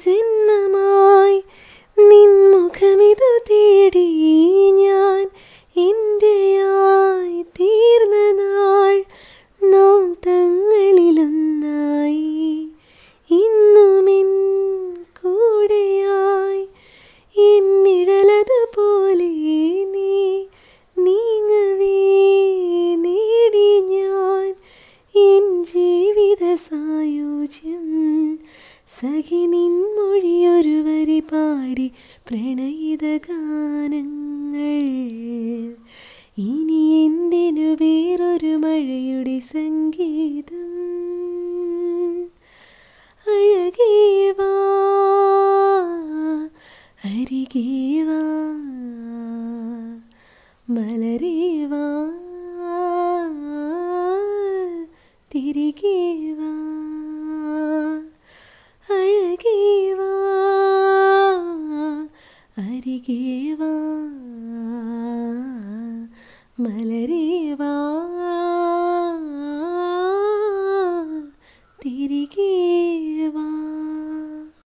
ജന്മമായി നിൻമുഖമിതു തേടി ഞാൻ ഇന്ത്യയായി തീർന്ന നാൾ നാം തങ്ങളിലൊന്നായി ഇന്നുമിൻ കൂടെയായി എന്നിഴലതുപോലെ നീ നീങ്ങവേ നേടി ഞാൻ എൻ ജീവിത സായുജ്യം സഖി നിൻമൊഴിയൊരു വരി പാടി പ്രണയിത ഗാനങ്ങൾ ഇനി എന്തിനു വേറൊരു മഴയുടെ സംഗീതം അഴകേവാ അരികേവാ മലരേവാ തിരികേവാ അഴകേവാ അരികേവാ മലരേവാ